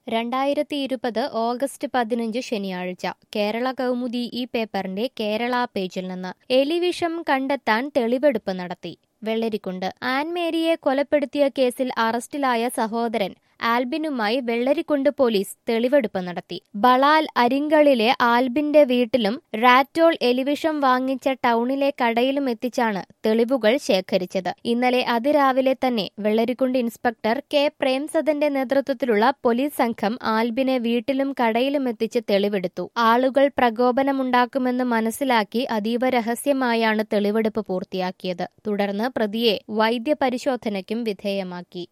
രണ്ടായിരത്തി ഇരുപത് ഓഗസ്റ്റ് പതിനഞ്ച് ശനിയാഴ്ച കേരള കൗമുദി ഈ പേപ്പറിന്റെ കേരള പേജിൽ നിന്ന് എലിവിഷം കണ്ടെത്താൻ തെളിവെടുപ്പ് നടത്തി വെള്ളരിക്കുണ്ട് ആൻമേരിയെ കൊലപ്പെടുത്തിയ കേസിൽ അറസ്റ്റിലായ സഹോദരൻ ആൽബിനുമായി വെള്ളരിക്കുണ്ട് പോലീസ് തെളിവെടുപ്പ് നടത്തി ബളാൽ അരിങ്കളിലെ ആൽബിന്റെ വീട്ടിലും റാറ്റോൾ എലിവിഷം വാങ്ങിച്ച ടൗണിലെ കടയിലും എത്തിച്ചാണ് തെളിവുകൾ ശേഖരിച്ചത് ഇന്നലെ അതിരാവിലെ തന്നെ വെള്ളരിക്കുണ്ട് ഇൻസ്പെക്ടർ കെ പ്രേംസദന്റെ നേതൃത്വത്തിലുള്ള പോലീസ് സംഘം ആൽബിനെ വീട്ടിലും കടയിലും എത്തിച്ച് തെളിവെടുത്തു ആളുകൾ പ്രകോപനമുണ്ടാക്കുമെന്ന് മനസ്സിലാക്കി അതീവ രഹസ്യമായാണ് തെളിവെടുപ്പ് പൂർത്തിയാക്കിയത് തുടർന്ന് പ്രതിയെ വൈദ്യപരിശോധനയ്ക്കും വിധേയമാക്കി